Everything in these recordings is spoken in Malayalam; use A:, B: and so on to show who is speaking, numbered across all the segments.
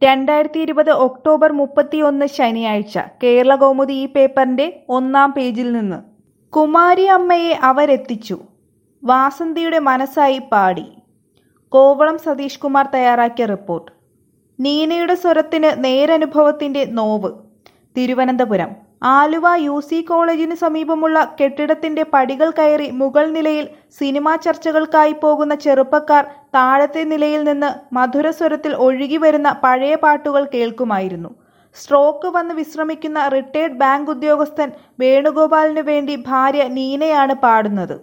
A: രണ്ടായിരത്തി ഇരുപത് ഒക്ടോബർ മുപ്പത്തിയൊന്ന് ശനിയാഴ്ച കേരളകൗമുദി ഈ പേപ്പറിന്റെ ഒന്നാം പേജിൽ നിന്ന് കുമാരി അമ്മയെ അവരെത്തിച്ചു വാസന്തിയുടെ മനസ്സായി പാടി കോവളം സതീഷ് കുമാർ തയ്യാറാക്കിയ റിപ്പോർട്ട് നീനയുടെ സ്വരത്തിന് നേരനുഭവത്തിന്റെ നോവ് തിരുവനന്തപുരം ആലുവ യു സി കോളേജിന് സമീപമുള്ള കെട്ടിടത്തിന്റെ പടികൾ കയറി മുകൾ നിലയിൽ സിനിമാ ചർച്ചകൾക്കായി പോകുന്ന ചെറുപ്പക്കാർ താഴത്തെ നിലയിൽ നിന്ന് മധുരസ്വരത്തിൽ ഒഴുകി വരുന്ന പഴയ പാട്ടുകൾ കേൾക്കുമായിരുന്നു സ്ട്രോക്ക് വന്ന് വിശ്രമിക്കുന്ന റിട്ടയർഡ് ബാങ്ക് ഉദ്യോഗസ്ഥൻ വേണുഗോപാലിനു വേണ്ടി ഭാര്യ നീനയാണ് പാടുന്നത്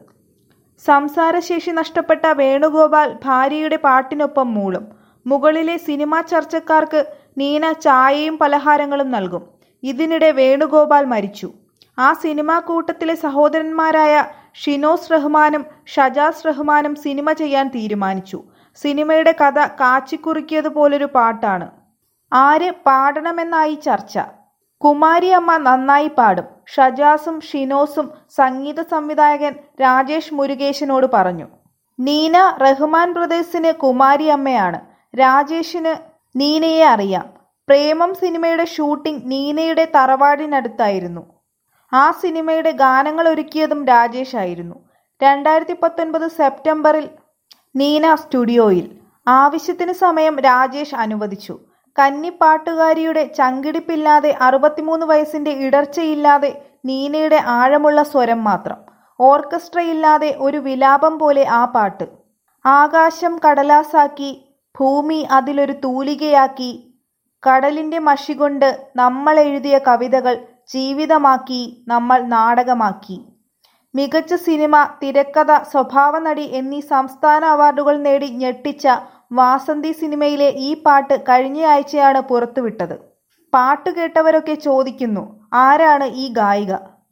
A: സംസാരശേഷി നഷ്ടപ്പെട്ട വേണുഗോപാൽ ഭാര്യയുടെ പാട്ടിനൊപ്പം മൂളും മുകളിലെ സിനിമാ ചർച്ചക്കാർക്ക് നീന ചായയും പലഹാരങ്ങളും നൽകും ഇതിനിടെ വേണുഗോപാൽ മരിച്ചു ആ സിനിമാ കൂട്ടത്തിലെ സഹോദരന്മാരായ ഷിനോസ് റഹ്മാനും ഷജാസ് റഹ്മാനും സിനിമ ചെയ്യാൻ തീരുമാനിച്ചു സിനിമയുടെ കഥ കാച്ചിക്കുറുക്കിയതുപോലൊരു പാട്ടാണ് ആര് പാടണമെന്നായി ചർച്ച കുമാരി അമ്മ നന്നായി പാടും ഷജാസും ഷിനോസും സംഗീത സംവിധായകൻ രാജേഷ് മുരുകേശനോട് പറഞ്ഞു നീന റഹ്മാൻ ബ്രദേഴ്സിന് കുമാരി അമ്മയാണ് രാജേഷിന് നീനയെ അറിയാം പ്രേമം സിനിമയുടെ ഷൂട്ടിംഗ് നീനയുടെ തറവാടിനടുത്തായിരുന്നു ആ സിനിമയുടെ ഗാനങ്ങൾ ഒരുക്കിയതും രാജേഷ് ആയിരുന്നു രണ്ടായിരത്തി പത്തൊൻപത് സെപ്റ്റംബറിൽ നീന സ്റ്റുഡിയോയിൽ ആവശ്യത്തിന് സമയം രാജേഷ് അനുവദിച്ചു കന്നിപ്പാട്ടുകാരിയുടെ ചങ്കിടിപ്പില്ലാതെ അറുപത്തിമൂന്ന് വയസ്സിന്റെ ഇടർച്ചയില്ലാതെ നീനയുടെ ആഴമുള്ള സ്വരം മാത്രം ഓർക്കസ്ട്രയില്ലാതെ ഒരു വിലാപം പോലെ ആ പാട്ട് ആകാശം കടലാസാക്കി ഭൂമി അതിലൊരു തൂലികയാക്കി കടലിന്റെ മഷി കൊണ്ട് നമ്മൾ എഴുതിയ കവിതകൾ ജീവിതമാക്കി നമ്മൾ നാടകമാക്കി മികച്ച സിനിമ തിരക്കഥ സ്വഭാവ നടി എന്നീ സംസ്ഥാന അവാർഡുകൾ നേടി ഞെട്ടിച്ച വാസന്തി സിനിമയിലെ ഈ പാട്ട് കഴിഞ്ഞയാഴ്ചയാണ് പുറത്തുവിട്ടത് പാട്ട് കേട്ടവരൊക്കെ ചോദിക്കുന്നു ആരാണ് ഈ ഗായിക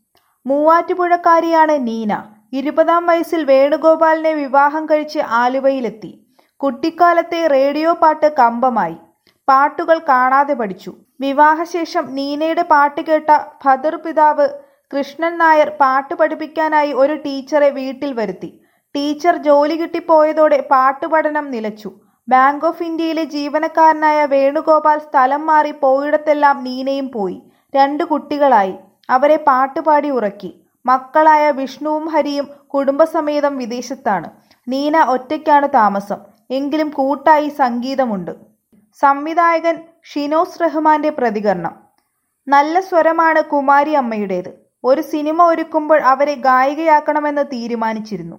A: മൂവാറ്റുപുഴക്കാരിയാണ് നീന ഇരുപതാം വയസ്സിൽ വേണുഗോപാലിനെ വിവാഹം കഴിച്ച് ആലുവയിലെത്തി കുട്ടിക്കാലത്തെ റേഡിയോ പാട്ട് കമ്പമായി പാട്ടുകൾ കാണാതെ പഠിച്ചു വിവാഹശേഷം നീനയുടെ പാട്ട് കേട്ട ഭദർ പിതാവ് കൃഷ്ണൻ നായർ പാട്ട് പഠിപ്പിക്കാനായി ഒരു ടീച്ചറെ വീട്ടിൽ വരുത്തി ടീച്ചർ ജോലി കിട്ടിപ്പോയതോടെ പാട്ടുപഠനം നിലച്ചു ബാങ്ക് ഓഫ് ഇന്ത്യയിലെ ജീവനക്കാരനായ വേണുഗോപാൽ സ്ഥലം മാറി പോയിടത്തെല്ലാം നീനയും പോയി രണ്ടു കുട്ടികളായി അവരെ പാട്ടുപാടി ഉറക്കി മക്കളായ വിഷ്ണുവും ഹരിയും കുടുംബസമേതം വിദേശത്താണ് നീന ഒറ്റയ്ക്കാണ് താമസം എങ്കിലും കൂട്ടായി സംഗീതമുണ്ട് സംവിധായകൻ ഷിനോസ് റഹ്മാന്റെ പ്രതികരണം നല്ല സ്വരമാണ് കുമാരി അമ്മയുടേത് ഒരു സിനിമ ഒരുക്കുമ്പോൾ അവരെ ഗായികയാക്കണമെന്ന് തീരുമാനിച്ചിരുന്നു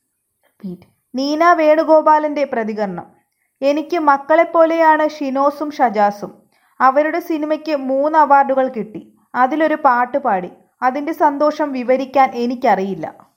A: നീന വേണുഗോപാലന്റെ പ്രതികരണം എനിക്ക് മക്കളെപ്പോലെയാണ് ഷിനോസും ഷജാസും അവരുടെ സിനിമയ്ക്ക് മൂന്ന് അവാർഡുകൾ കിട്ടി അതിലൊരു പാട്ട് പാടി അതിന്റെ സന്തോഷം വിവരിക്കാൻ എനിക്കറിയില്ല